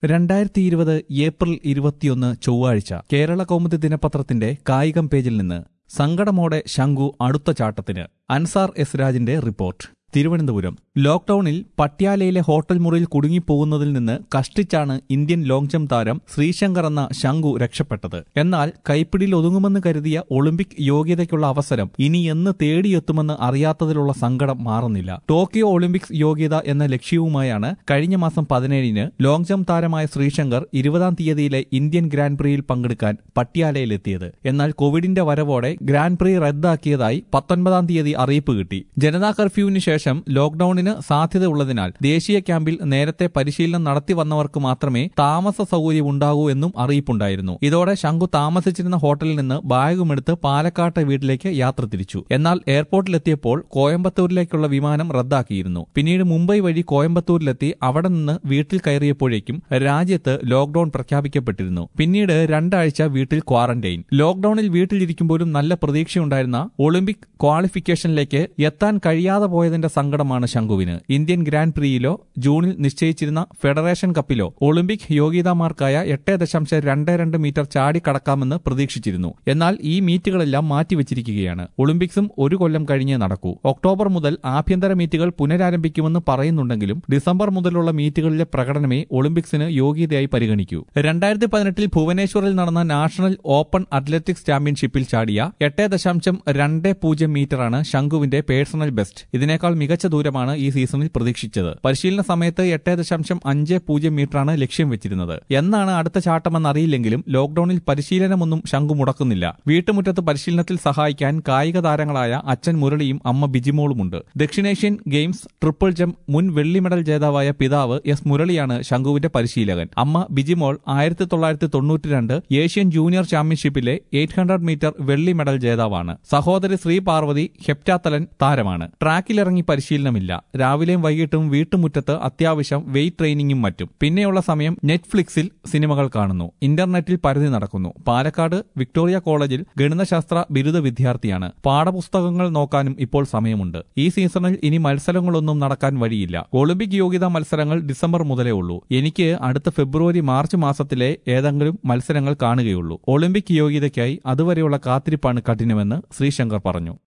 രണ്ടായിരത്തി ഇരുപത് ഏപ്രിൽ ഇരുപത്തിയൊന്ന് ചൊവ്വാഴ്ച കേരള കൗമുദി ദിനപത്രത്തിന്റെ കായികം പേജിൽ നിന്ന് സങ്കടമോടെ ശംഖു അടുത്ത ചാട്ടത്തിന് അൻസാർ എസ് രാജിന്റെ റിപ്പോർട്ട് തിരുവനന്തപുരം ലോക്ഡൌണിൽ പട്യാലയിലെ ഹോട്ടൽ മുറിയിൽ കുടുങ്ങിപ്പോകുന്നതിൽ നിന്ന് കഷ്ടിച്ചാണ് ഇന്ത്യൻ ലോങ് ജംപ് താരം ശ്രീശങ്കർ എന്ന ശംഖു രക്ഷപ്പെട്ടത് എന്നാൽ കൈപ്പിടിയിൽ ഒതുങ്ങുമെന്ന് കരുതിയ ഒളിമ്പിക് യോഗ്യതയ്ക്കുള്ള അവസരം ഇനി എന്ന് തേടിയെത്തുമെന്ന് അറിയാത്തതിലുള്ള സങ്കടം മാറുന്നില്ല ടോക്കിയോ ഒളിമ്പിക്സ് യോഗ്യത എന്ന ലക്ഷ്യവുമായാണ് കഴിഞ്ഞ മാസം പതിനേഴിന് ലോങ് ജംപ് താരമായ ശ്രീശങ്കർ ഇരുപതാം തീയതിയിലെ ഇന്ത്യൻ ഗ്രാൻഡ് പ്രിയിൽ പങ്കെടുക്കാൻ പട്യാലയിലെത്തിയത് എന്നാൽ കോവിഡിന്റെ വരവോടെ ഗ്രാൻഡ് പ്രി റദ്ദാക്കിയതായി പത്തൊൻപതാം തീയതി അറിയിപ്പ് കിട്ടി ജനതാ കർഫ്യൂവിന് ശേഷം ലോക്ഡൌണിന് സാധ്യതയുള്ളതിനാൽ ദേശീയ ക്യാമ്പിൽ നേരത്തെ പരിശീലനം നടത്തി വന്നവർക്ക് മാത്രമേ താമസ സൗകര്യം ഉണ്ടാകൂ എന്നും അറിയിപ്പുണ്ടായിരുന്നു ഇതോടെ ശംഖു താമസിച്ചിരുന്ന ഹോട്ടലിൽ നിന്ന് ബാഗുമെടുത്ത് പാലക്കാട്ടെ വീട്ടിലേക്ക് യാത്ര തിരിച്ചു എന്നാൽ എയർപോർട്ടിലെത്തിയപ്പോൾ കോയമ്പത്തൂരിലേക്കുള്ള വിമാനം റദ്ദാക്കിയിരുന്നു പിന്നീട് മുംബൈ വഴി കോയമ്പത്തൂരിലെത്തി അവിടെ നിന്ന് വീട്ടിൽ കയറിയപ്പോഴേക്കും രാജ്യത്ത് ലോക്ഡൌൺ പ്രഖ്യാപിക്കപ്പെട്ടിരുന്നു പിന്നീട് രണ്ടാഴ്ച വീട്ടിൽ ക്വാറന്റൈൻ ലോക്ഡൌണിൽ വീട്ടിലിരിക്കുമ്പോഴും നല്ല പ്രതീക്ഷയുണ്ടായിരുന്ന ഒളിമ്പിക് ക്വാളിഫിക്കേഷനിലേക്ക് എത്താൻ കഴിയാതെ പോയതിന്റെ സങ്കടമാണ് ശംഖുവിന് ഇന്ത്യൻ ഗ്രാൻഡ് പ്രിയിലോ ജൂണിൽ നിശ്ചയിച്ചിരുന്ന ഫെഡറേഷൻ കപ്പിലോ ഒളിമ്പിക് യോഗ്യതാമാർക്കായ എട്ട് ദശാംശം രണ്ട് രണ്ട് മീറ്റർ ചാടി കടക്കാമെന്ന് പ്രതീക്ഷിച്ചിരുന്നു എന്നാൽ ഈ മീറ്റുകളെല്ലാം മാറ്റിവെച്ചിരിക്കുകയാണ് ഒളിമ്പിക്സും ഒരു കൊല്ലം കഴിഞ്ഞേ നടക്കൂ ഒക്ടോബർ മുതൽ ആഭ്യന്തര മീറ്റുകൾ പുനരാരംഭിക്കുമെന്ന് പറയുന്നുണ്ടെങ്കിലും ഡിസംബർ മുതലുള്ള മീറ്റുകളിലെ പ്രകടനമേ ഒളിമ്പിക്സിന് യോഗ്യതയായി പരിഗണിക്കൂ രണ്ടായിരത്തി പതിനെട്ടിൽ ഭുവനേശ്വറിൽ നടന്ന നാഷണൽ ഓപ്പൺ അത്ലറ്റിക്സ് ചാമ്പ്യൻഷിപ്പിൽ ചാടിയ എട്ട് ദശാംശം രണ്ട് പൂജ്യം മീറ്ററാണ് ശംഖുവിന്റെ പേഴ്സണൽ ബെസ്റ്റ് ഇതിനേക്കാൾ മികച്ച ദൂരമാണ് ഈ സീസണിൽ പ്രതീക്ഷിച്ചത് പരിശീലന സമയത്ത് എട്ട് ദശാംശം അഞ്ച് പൂജ്യം മീറ്ററാണ് ലക്ഷ്യം വെച്ചിരുന്നത് എന്നാണ് അടുത്ത ചാട്ടമെന്ന് അറിയില്ലെങ്കിലും ലോക്ഡൌണിൽ പരിശീലനമൊന്നും ശംഖു മുടക്കുന്നില്ല വീട്ടുമുറ്റത്ത് പരിശീലനത്തിൽ സഹായിക്കാൻ കായിക താരങ്ങളായ അച്ഛൻ മുരളിയും അമ്മ ബിജിമോളുമുണ്ട് ദക്ഷിണേഷ്യൻ ഗെയിംസ് ട്രിപ്പിൾ ജംപ് മുൻ വെള്ളി മെഡൽ ജേതാവായ പിതാവ് എസ് മുരളിയാണ് ശംഖുവിന്റെ പരിശീലകൻ അമ്മ ബിജിമോൾ ആയിരത്തി തൊള്ളായിരത്തി തൊണ്ണൂറ്റിരണ്ട് ഏഷ്യൻ ജൂനിയർ ചാമ്പ്യൻഷിപ്പിലെ എയ്റ്റ് ഹൺഡ്രഡ് മീറ്റർ വെള്ളി മെഡൽ ജേതാവാണ് സഹോദരി ശ്രീ പാർവതി ഹെപ്റ്റാത്തലൻ താരമാണ് ട്രാക്കിലിറങ്ങി പരിശീലനമില്ല രാവിലെയും വൈകിട്ടും വീട്ടുമുറ്റത്ത് അത്യാവശ്യം വെയിറ്റ് ട്രെയിനിങ്ങും മറ്റും പിന്നെയുള്ള സമയം നെറ്റ്ഫ്ലിക്സിൽ സിനിമകൾ കാണുന്നു ഇന്റർനെറ്റിൽ പരതി നടക്കുന്നു പാലക്കാട് വിക്ടോറിയ കോളേജിൽ ഗണിതശാസ്ത്ര ബിരുദ വിദ്യാർത്ഥിയാണ് പാഠപുസ്തകങ്ങൾ നോക്കാനും ഇപ്പോൾ സമയമുണ്ട് ഈ സീസണിൽ ഇനി മത്സരങ്ങളൊന്നും നടക്കാൻ വഴിയില്ല ഒളിമ്പിക് യോഗ്യതാ മത്സരങ്ങൾ ഡിസംബർ മുതലേ ഉള്ളൂ എനിക്ക് അടുത്ത ഫെബ്രുവരി മാർച്ച് മാസത്തിലെ ഏതെങ്കിലും മത്സരങ്ങൾ കാണുകയുള്ളൂ ഒളിമ്പിക് യോഗ്യതയ്ക്കായി അതുവരെയുള്ള കാത്തിരിപ്പാണ് കഠിനമെന്ന് ശ്രീശങ്കർ പറഞ്ഞു